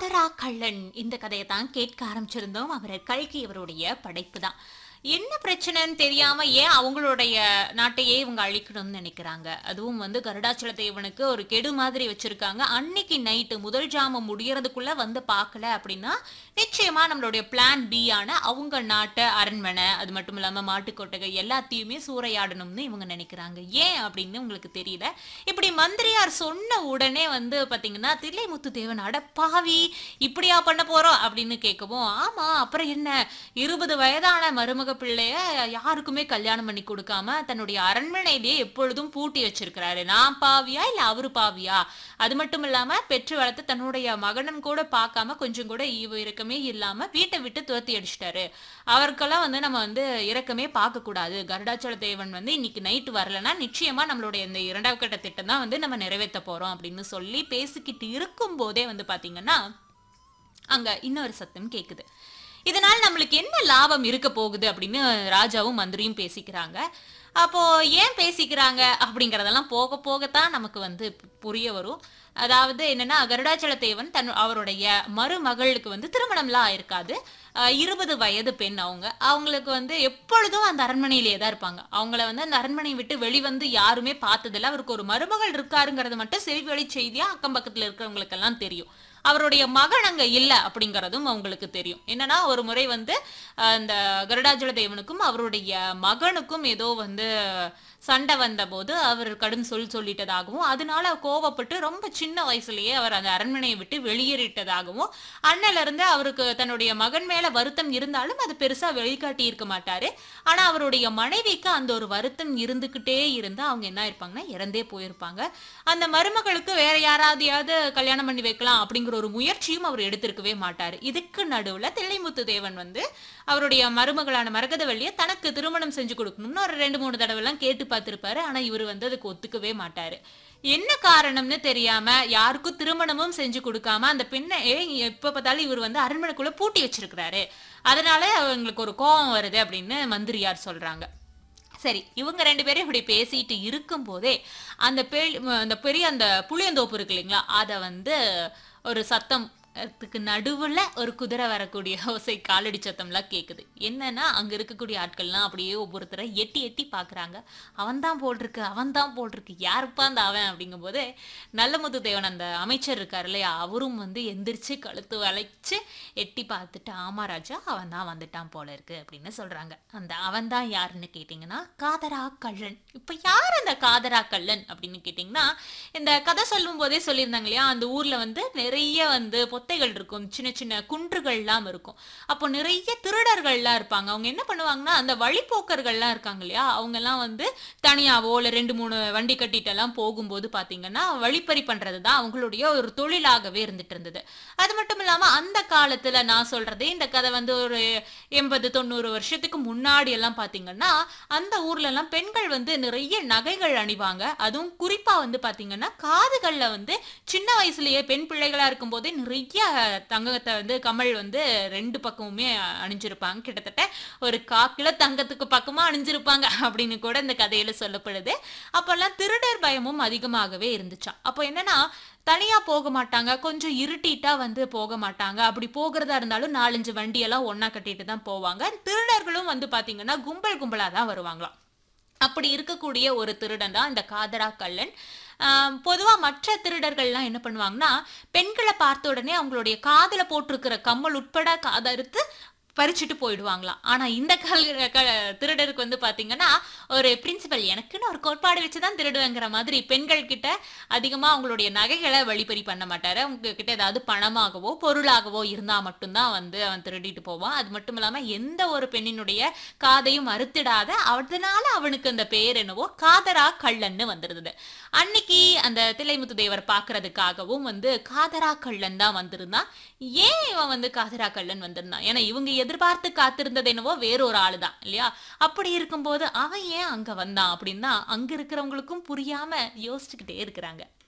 காதரா கள்ளன் இந்த கதையை தான் கேட்க ஆரம்பிச்சிருந்தோம் அவர் கல்கி அவருடைய படைப்பு தான் என்ன பிரச்சனைன்னு தெரியாம ஏன் அவங்களுடைய நாட்டையே இவங்க அழிக்கணும்னு நினைக்கிறாங்க அதுவும் வந்து கருடாச்சல தேவனுக்கு ஒரு கெடு மாதிரி வச்சிருக்காங்க அன்னைக்கு நைட்டு முதல் ஜாமம் முடியறதுக்குள்ள வந்து பார்க்கல அப்படின்னா நிச்சயமா நம்மளுடைய பிளான் பி ஆன அவங்க நாட்டை அரண்மனை அது மட்டும் இல்லாம மாட்டுக்கொட்டகை எல்லாத்தையுமே சூறையாடணும்னு இவங்க நினைக்கிறாங்க ஏன் அப்படின்னு உங்களுக்கு தெரியல இப்படி மந்திரியார் சொன்ன உடனே வந்து பாத்தீங்கன்னா தில்லைமுத்து தேவன் அடப்பாவி இப்படியா பண்ண போறோம் அப்படின்னு கேட்கவும் ஆமா அப்புறம் என்ன இருபது வயதான மருமக பிள்ளைய யாருக்குமே கல்யாணம் பண்ணி கொடுக்காம தன்னுடைய அரண்மனையிலேயே எப்பொழுதும் பூட்டி வச்சிருக்கிறாரு நான் பாவியா இல்ல அவரு பாவியா அது மட்டும் இல்லாம பெற்று வளர்த்து தன்னுடைய மகனும் கூட பார்க்காம கொஞ்சம் கூட ஈவு இறக்கமே இல்லாம வீட்டை விட்டு துரத்தி அடிச்சிட்டாரு அவருக்கெல்லாம் வந்து நம்ம வந்து இறக்கமே பார்க்க கூடாது கருடாச்சல தேவன் வந்து இன்னைக்கு நைட்டு வரலன்னா நிச்சயமா நம்மளுடைய இந்த இரண்டாவது கட்ட திட்டம் தான் வந்து நம்ம நிறைவேற்ற போறோம் அப்படின்னு சொல்லி பேசிக்கிட்டு இருக்கும் போதே வந்து பாத்தீங்கன்னா அங்க இன்னொரு சத்தம் கேக்குது இதனால் நம்மளுக்கு என்ன லாபம் இருக்க போகுது அப்படின்னு ராஜாவும் மந்திரியும் பேசிக்கிறாங்க அப்போ ஏன் பேசிக்கிறாங்க அப்படிங்கறதெல்லாம் போக போகத்தான் நமக்கு வந்து புரிய வரும் அதாவது என்னன்னா கருடாச்சல தேவன் தன் அவருடைய மருமகளுக்கு வந்து திருமணம்லாம் ஆயிருக்காது அஹ் இருபது வயது பெண் அவங்க அவங்களுக்கு வந்து எப்பொழுதும் அந்த அரண்மனையிலேயே தான் இருப்பாங்க அவங்கள வந்து அந்த அரண்மனையை விட்டு வெளிவந்து யாருமே பார்த்ததில்ல அவருக்கு ஒரு மருமகள் இருக்காருங்கிறது மட்டும் செவிவழி செய்தியா அக்கம் பக்கத்துல இருக்கிறவங்களுக்கெல்லாம் தெரியும் அவருடைய மகன் அங்க இல்ல அப்படிங்கறதும் அவங்களுக்கு தெரியும் என்னன்னா ஒரு முறை வந்து அஹ், இந்த கருடாஜல தேவனுக்கும் அவருடைய மகனுக்கும் ஏதோ வந்து சண்டை வந்தபோது அவர் கடும் சொல் சொல்லிட்டதாகவும் அதனால கோவப்பட்டு ரொம்ப சின்ன வயசுலயே அவர் அந்த அரண்மனையை விட்டு வெளியேறிட்டதாகவும் அண்ணல இருந்து அவருக்கு தன்னுடைய மகன் மேல வருத்தம் இருந்தாலும் அது பெருசா வெளிக்காட்டி இருக்க மாட்டாரு ஆனா அவருடைய மனைவிக்கு அந்த ஒரு வருத்தம் இருந்துகிட்டே இருந்தா அவங்க என்ன இருப்பாங்கன்னா இறந்தே போயிருப்பாங்க அந்த மருமகளுக்கு வேற யாராவது கல்யாணம் பண்ணி வைக்கலாம் அப்படிங்கிற ஒரு முயற்சியும் அவர் எடுத்திருக்கவே மாட்டாரு இதுக்கு நடுவுல தில்லைமுத்து தேவன் வந்து அவருடைய மருமகளான மரகதவள்ளியை தனக்கு திருமணம் செஞ்சு கொடுக்கணும்னு ஒரு ரெண்டு மூணு தடவை எல்லாம் கேட்டு பார்த்திருப்பாரு ஆனா இவர் வந்து அதுக்கு ஒத்துக்கவே மாட்டாரு என்ன காரணம்னு தெரியாம யாருக்கும் திருமணமும் செஞ்சு கொடுக்காம அந்த பெண்ணை ஏய், எப்ப பார்த்தாலும் இவர் வந்து அரண்மனைக்குள்ள பூட்டி வச்சிருக்கிறாரு அதனால அவங்களுக்கு ஒரு கோபம் வருது அப்படின்னு மந்திரியார் சொல்றாங்க சரி இவங்க ரெண்டு பேரும் இப்படி பேசிட்டு இருக்கும் போதே அந்த பெ அந்த பெரிய அந்த புளியந்தோப்பு இருக்கு இல்லைங்களா அதை வந்து ஒரு சத்தம் அதுக்கு நடுவுல ஒரு குதிரை வரக்கூடிய ஓசை காலடி சத்தம்லாம் கேக்குது என்னன்னா அங்க இருக்கக்கூடிய ஆட்கள்லாம் அப்படியே ஒவ்வொருத்தரை எட்டி எட்டி பாக்குறாங்க அவன் தான் போட்டிருக்கு அவன் தான் போட்டிருக்கு யாருப்பா அந்த அவன் அப்படிங்கும்போது நல்லமுத்து தேவன் அந்த அமைச்சர் இருக்காரு இல்லையா அவரும் வந்து எந்திரிச்சு கழுத்து வளைச்சு எட்டி பார்த்துட்டு ஆமா ராஜா அவன் தான் வந்துட்டான் போல இருக்கு அப்படின்னு சொல்றாங்க அந்த அவன் தான் யாருன்னு கேட்டிங்கன்னா காதரா கள்ளன் இப்ப யார் அந்த காதரா கள்ளன் அப்படின்னு கேட்டிங்கன்னா இந்த கதை சொல்லும் போதே சொல்லியிருந்தாங்க இல்லையா அந்த ஊர்ல வந்து நிறைய வந்து பொத்தைகள் இருக்கும் சின்ன சின்ன குன்றுகள்லாம் இருக்கும் அப்போ நிறைய திருடர்கள்லாம் இருப்பாங்க அவங்க என்ன பண்ணுவாங்கன்னா அந்த வழிப்போக்கர்கள்லாம் இருக்காங்க இல்லையா அவங்க எல்லாம் வந்து தனியாவோ இல்லை ரெண்டு மூணு வண்டி கட்டிட்டு எல்லாம் போகும்போது பாத்தீங்கன்னா வழிப்பறி பண்றது தான் அவங்களுடைய ஒரு தொழிலாகவே இருந்துட்டு இருந்தது அது மட்டும் இல்லாம அந்த காலத்துல நான் சொல்றதே இந்த கதை வந்து ஒரு எண்பது தொண்ணூறு வருஷத்துக்கு முன்னாடி எல்லாம் பாத்தீங்கன்னா அந்த ஊர்ல எல்லாம் பெண்கள் வந்து நிறைய நகைகள் அணிவாங்க அதுவும் குறிப்பா வந்து பாத்தீங்கன்னா காதுகள்ல வந்து சின்ன வயசுலயே பெண் பிள்ளைகளா இருக்கும் போதே நிறைய தங்கத்தை வந்து கமல் வந்து ரெண்டு பக்கமுமே அணிஞ்சிருப்பாங்க கிட்டத்தட்ட ஒரு காக்கில தங்கத்துக்கு பக்கமா அணிஞ்சிருப்பாங்க அப்படின்னு கூட இந்த கதையில சொல்லப்படுது அப்பெல்லாம் திருடர் பயமும் அதிகமாகவே இருந்துச்சாம் அப்போ என்னன்னா தனியா போக மாட்டாங்க கொஞ்சம் இருட்டிட்டா வந்து போக மாட்டாங்க அப்படி போகிறதா இருந்தாலும் நாலஞ்சு வண்டியெல்லாம் ஒண்ணா கட்டிட்டு தான் போவாங்க திருடர்களும் வந்து பாத்தீங்கன்னா கும்பல் கும்பலா தான் வருவாங்களாம் அப்படி இருக்கக்கூடிய ஒரு திருடன் தான் இந்த காதரா கள்ளன் ஆம், பொதுவா மற்ற திருடர்கள்லாம் என்ன பண்ணுவாங்கன்னா பெண்களை பார்த்த உடனே அவங்களுடைய காதுல போட்டிருக்கிற கம்மல் உட்பட காதறுத்து பறிச்சுட்டு போயிடுவாங்களாம் ஆனா இந்த கல் க- திருடருக்கு வந்து பாத்தீங்கன்னா ஒரு பிரின்சிபல் எனக்குன்னு ஒரு கோட்பாடு வச்சுதான் திருடுவேங்கிற மாதிரி பெண்கள் கிட்ட அதிகமா அவங்களுடைய நகைகளை வழிப்பறி பண்ண மாட்டாரு அவங்க கிட்ட ஏதாவது பணமாகவோ பொருளாகவோ இருந்தா மட்டும்தான் வந்து அவன் திருடிட்டு போவான் அது மட்டும் இல்லாம எந்த ஒரு பெண்ணினுடைய காதையும் அறுத்திடாத அதனால அவனுக்கு அந்த பேர் என்னவோ காதரா கள்ளன்னு வந்திருந்தது அன்னைக்கு அந்த தில்லைமுத்து தேவர் பாக்குறதுக்காகவும் வந்து காதரா கள்ளன் தான் வந்திருந்தான் ஏன் இவன் வந்து காதரா கள்ளன் வந்திருந்தான் ஏன்னா இவங்க எதிர்பார்த்து காத்திருந்தது என்னவோ வேற ஒரு ஆளு தான் இல்லையா அப்படி இருக்கும்போது அவன் ஏன் அங்க வந்தான் அப்படின்னா அங்க இருக்கிறவங்களுக்கும் புரியாம யோசிச்சுக்கிட்டே இருக்கிறாங்க